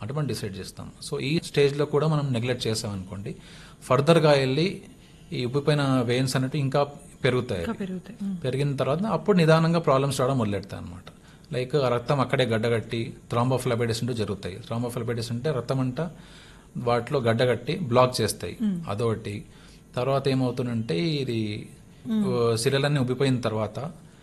అంటే మనం డిసైడ్ చేస్తాం సో ఈ స్టేజ్లో కూడా మనం నెగ్లెక్ట్ చేసామనుకోండి ఫర్దర్గా వెళ్ళి ఈ ఉబ్బిపోయిన వెయిన్స్ అనేవి ఇంకా పెరుగుతాయి ఇంకా పెరుగుతాయి ఉమ్. పెరిగిన తర్వాత అప్పుడు నిదానంగా ప్రాబ్లమ్స్ రావడం మొదలెడతాయి అనమాట లైక్ ఆ రక్తం అక్కడే గడ్డగట్టి థ్రాంబోఫ్లబైటిస్ అంటూ జరుగుతాయి థ్రాంబోఫ్లబైటిస్ అంటే రక్తం అంట వాటిలో గడ్డగట్టి బ్లాక్ చేస్తాయి అదొకటి తర్వాత ఏమవుతుందంటే ఇది సిరలన్నీ ఉబ్బిపోయిన తర్వాత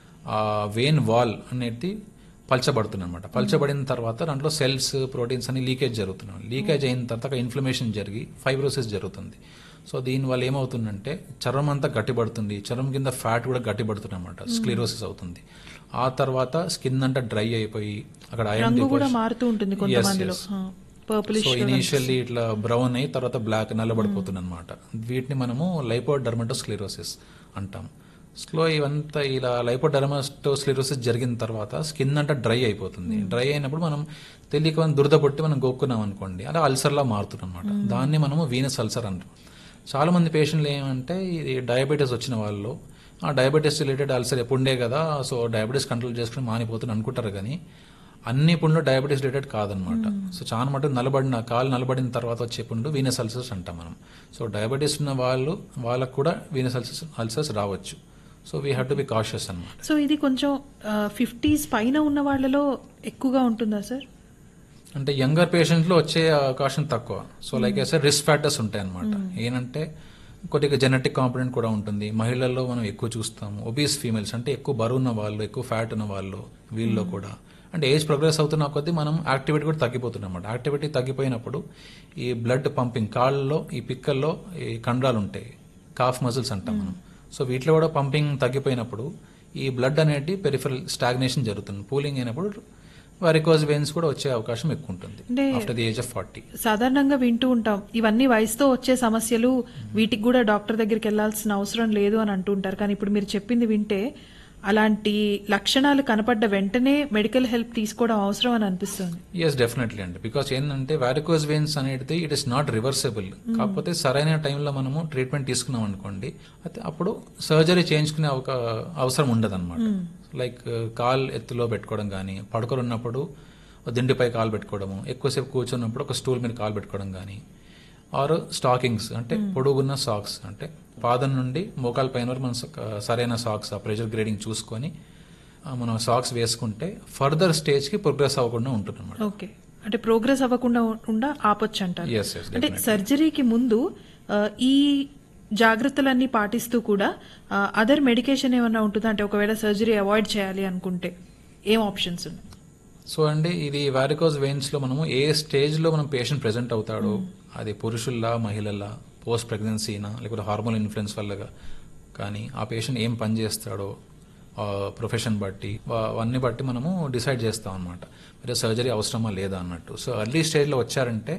ఆ వెయిన్ వాల్ అనేది పల్చబడుతుంది అనమాట పల్చబడిన తర్వాత దాంట్లో సెల్స్ ప్రోటీన్స్ అని లీకేజ్ జరుగుతున్నాయి లీకేజ్ అయిన తర్వాత ఇన్ఫ్లమేషన్ జరిగి ఫైబ్రోసిస్ జరుగుతుంది సో దీనివల్ల ఏమవుతుందంటే చర్మం అంతా గట్టిపడుతుంది చర్మం కింద ఫ్యాట్ కూడా గట్టిపడుతుంది అనమాట స్క్లీరోసిస్ అవుతుంది ఆ తర్వాత స్కిన్ అంతా డ్రై అయిపోయి అక్కడ iron రంగు కూడా deposition- మారుతూ ఉంటుంది Yes, కొంతమందిలో yes. పర్పులిష్ సో ఇనీషియల్లీ ఇట్లా బ్రౌన్ అయ్యి తర్వాత బ్లాక్ నల్లబడిపోతుంది అనమాట వీటిని మనము లైపోడర్మటోస్క్లిరోసిస్ అంటాం స్లో ఇవంతా ఇలా లైపోడర్మటోస్క్లిరోసిస్ జరిగిన తర్వాత స్కిన్ అంతా డ్రై అయిపోతుంది డ్రై అయినప్పుడు మనం తెలియక దురద పొట్టి మనం గోక్కున్నాం అనుకోండి అలా అల్సర్లా మారుతుంది అనమాట దాన్ని మనము వీనస్ అల్సర్ అంటాం చాలా మంది పేషెంట్లు ఏమంటే ఇది డయాబెటీస్ వచ్చిన వాళ్ళు ఆ డయాబెటీస్ రిలేటెడ్ అల్సర్ ఎప్పుడుండే కదా సో డయాబెటీస్ కంట్రోల్ చేసుకుని మానిపోతుంది అనుకుంటారు కానీ అన్ని పుండ్లు డయాబెటీస్ రిలేటెడ్ కాదనమాట సో చాలా మటుకు నలబడిన కాలు నలబడిన తర్వాత వచ్చే పుండు వీనస్ అల్సర్స్ అంటాం మనం సో డయాబెటీస్ ఉన్న వాళ్ళు వాళ్ళకు కూడా వీనస్ అల్సర్స్ అల్సర్స్ రావచ్చు so we have to be cautious అనమాట సో ఇది కొంచెం ఫిఫ్టీస్ పైన ఉన్న వాళ్ళలో ఎక్కువగా ఉంటుందా సార్ అంటే యంగర్ పేషెంట్లో వచ్చే అవకాశం తక్కువ so like sir risk factors ఉంటాయి అనమాట ఏంటంటే కొద్దిగా జెనెటిక్ కాంపొనెంట్ కూడా ఉంటుంది మహిళల్లో మనం ఎక్కువ చూస్తాము ఒబీస్ ఫీమేల్స్ అంటే ఎక్కువ బరువు ఉన్న వాళ్ళు ఎక్కువ ఫ్యాట్ ఉన్న వాళ్ళు వీళ్ళలో కూడా అంటే ఏజ్ ప్రోగ్రెస్ అవుతున్న కొద్దీ మనం యాక్టివిటీ కూడా తగ్గిపోతుంది అనమాట యాక్టివిటీ తగ్గిపోయినప్పుడు ఈ బ్లడ్ పంపింగ్ కాళ్ళలో ఈ పిక్కల్లో ఈ కండరాలు ఉంటాయి కాఫ్ మజిల్స్ అంటాం మనం సో వీటిలో కూడా పంపింగ్ తగ్గిపోయినప్పుడు ఈ బ్లడ్ అనేది పెరిఫరల్ స్టాగ్నేషన్ జరుగుతుంది పూలింగ్ అయినప్పుడు వారికోజ్ వెయిన్స్ కూడా వచ్చే అవకాశం ఎక్కువ ఉంటుంది అంటే after the age of forty సాధారణంగా వింటూ ఉంటాం ఇవన్నీ వయసుతో వచ్చే సమస్యలు వీటికి కూడా డాక్టర్ దగ్గరికి వెళ్లాల్సిన అవసరం లేదు అని అంటుంటారు కానీ ఇప్పుడు మీరు చెప్పింది వింటే అలాంటి లక్షణాలు కనపడ్డ వెంటనే మెడికల్ హెల్ప్ తీసుకోవడం అవసరం అని అనిపిస్తుంది ఎస్ డెఫినెట్లీ అండి బికాస్ ఏంటంటే వారికోజ్ వెయిన్స్ అనేది ఇట్ ఇస్ నాట్ రివర్సబుల్ కాకపోతే సరైన టైంలో మనము ట్రీట్మెంట్ తీసుకున్నాం అనుకోండి అయితే అప్పుడు సర్జరీ చేయించుకునే ఒక అవసరం ఉండదు అనమాట లైక్ కాల్ ఎత్తులో పెట్టుకోవడం కానీ పడుకొని ఉన్నప్పుడు దిండిపై కాలు పెట్టుకోవడము ఎక్కువసేపు కూర్చున్నప్పుడు ఒక స్టూల్ మీద కాలు పెట్టుకోవడం కానీ ఆర్ స్టాకింగ్స్ అంటే పొడుగున్న సాక్స్ అంటే పాదం నుండి మోకాల పైన వరకు మనం స- సరైన సాక్స్ ఆ ప్రెషర్ గ్రేడింగ్ చూసుకొని ఆ, మనం సాక్స్ వేసుకుంటే ఫర్దర్ స్టేజ్ కి ప్రోగ్రెస్ అవ్వకుండా ఉంటుంది అనమాట ఓకే అంటే ప్రోగ్రెస్ అవ్వకుండా ఉండా ఆపొచ్చు అంటారు ఎస్ ఎస్ అంటే సర్జరీకి ముందు ఆ, ఈ జాగ్రత్తలన్నీ పాటిస్తూ కూడా అదర్ మెడికేషన్ ఏమన్నా ఉంటుందా అంటే ఒకవేళ సర్జరీ అవాయిడ్ చేయాలి అనుకుంటే ఏం ఆప్షన్స్ ఉన్నాయి సో అండి ఇది వారికోజ్ వెయిన్స్ లో మనము ఏ స్టేజ్ లో మనం పేషెంట్ ప్రెజెంట్ అవుతాడో అది పురుషుల్లా మహిళల్లా పోస్ట్ ప్రెగ్నెన్సీనా లేకపోతే హార్మోన్ ఇన్ఫ్లుయెన్స్ వల్లగా కానీ ఆ పేషెంట్ ఏం పని చేస్తాడో ప్రొఫెషన్ బట్టి వా- అవన్నీ బట్టి మనము డిసైడ్ చేస్తాం అనమాట మీరు సర్జరీ అవసరమా లేదా అన్నట్టు సో ఎర్లీ స్టేజ్లో వచ్చారంటే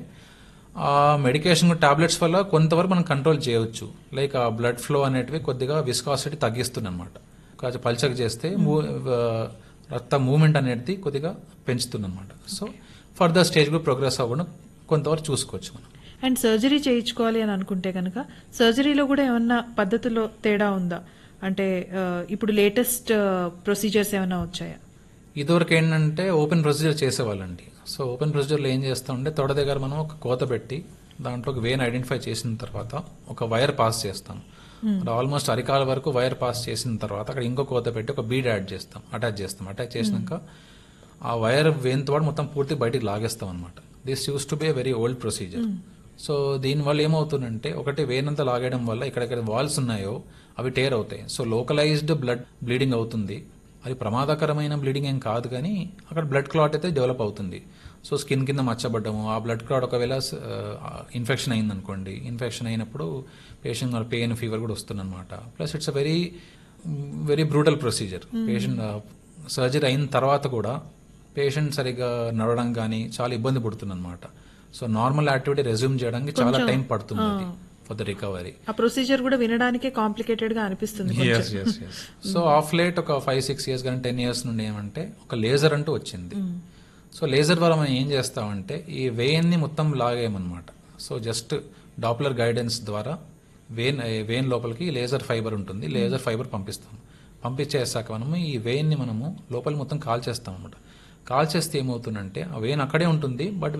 ఆ మెడికేషన్ టాబ్లెట్స్ వల్ల కొంతవరకు మనం కంట్రోల్ చేయవచ్చు లైక్ ఆ బ్లడ్ ఫ్లో అనేటివి కొద్దిగా విస్కాసిటీ తగ్గిస్తుంది అనమాట కొంచెం పల్చగా చేస్తే మూ- ఆ, రక్త మూమెంట్ అనేది కొద్దిగా పెంచుతుంది అనమాట సో ఫర్దర్ స్టేజ్ కూడా ప్రోగ్రెస్ అవ్వడం కొంతవరకు చూసుకోవచ్చు మనం అండ్ సర్జరీ చేయించుకోవాలి అని అనుకుంటే కనుక సర్జరీలో కూడా ఏమన్నా పద్ధతిలో తేడా ఉందా అంటే ఆ, ఇప్పుడు లేటెస్ట్ ప్రొసీజర్స్ ఏమైనా వచ్చాయా ఇదివరకు ఏంటంటే ఓపెన్ ప్రొసీజర్ చేసేవాళ్ళండి సో ఓపెన్ ప్రొసీజర్లో ఏం చేస్తామంటే తొడ దగ్గర మనం ఒక కోత పెట్టి దాంట్లో ఒక వేన్ ఐడెంటిఫై చేసిన తర్వాత ఒక వైర్ పాస్ చేస్తాం ఆల్మోస్ట్ అరికాల వరకు వైర్ పాస్ చేసిన తర్వాత అక్కడ ఇంకో కోత పెట్టి ఒక బీడ్ యాడ్ చేస్తాం అటాచ్ చేస్తాం అటాచ్ చేసినాక ఆ వైర్ వేన్ తోడు మొత్తం పూర్తి బయటికి లాగేస్తాం అనమాట this use to be a very old procedure so దీనివల్ల ఏమవుతుందంటే ఒకటి వేనంతా లాగేయడం వల్ల ఎక్కడెక్కడ వాల్స్ ఉన్నాయో అవి టేర్ అవుతాయి సో లోకలైజ్డ్ బ్లడ్ బ్లీడింగ్ అవుతుంది అది ప్రమాదకరమైన బ్లీడింగ్ ఏం కాదు కానీ అక్కడ బ్లడ్ క్లాట్ అయితే డెవలప్ అవుతుంది సో స్కిన్ కింద మచ్చబడ్డము ఆ బ్లడ్ క్లాట్ ఒకవేళ ఇన్ఫెక్షన్ అయింది అనుకోండి ఇన్ఫెక్షన్ అయినప్పుడు పేషెంట్ పెయిన్ ఫీవర్ కూడా వస్తుంది అనమాట plus it's a very very brutal procedure patient surgery అయిన తర్వాత కూడా పేషెంట్ సరిగ్గా నడవడం కానీ చాలా ఇబ్బంది పడుతుంది అనమాట సో నార్మల్ యాక్టివిటీ రెజ్యూమ్ చేయడానికి చాలా టైం పడుతుంది ఫర్ ద రికవరీ ఆ ప్రొసీజర్ కూడా వినడానికే కాంప్లికేటెడ్ గా అనిపిస్తుంది కొంచెం. సో ఆఫ్ లేట్ ఒక ఫైవ్ సిక్స్ ఇయర్స్ కానీ టెన్ ఇయర్స్ నుండి ఏమంటే ఒక లేజర్ అంటూ వచ్చింది సో లేజర్ ద్వారా మనం ఏం చేస్తామంటే ఈ వేన్ని మొత్తం లాగేయమన్నమాట సో జస్ట్ డాప్లర్ గైడెన్స్ ద్వారా వేన్ వేన్ లోపలికి లేజర్ ఫైబర్ ఉంటుంది లేజర్ ఫైబర్ పంపిస్తాం పంపించేసాక మనము ఈ వేన్ని మనము లోపల మొత్తం కాల్ చేస్తాం అనమాట కాల్ చేస్తే ఏమవుతుందంటే ఆ వేన్ అక్కడే ఉంటుంది బట్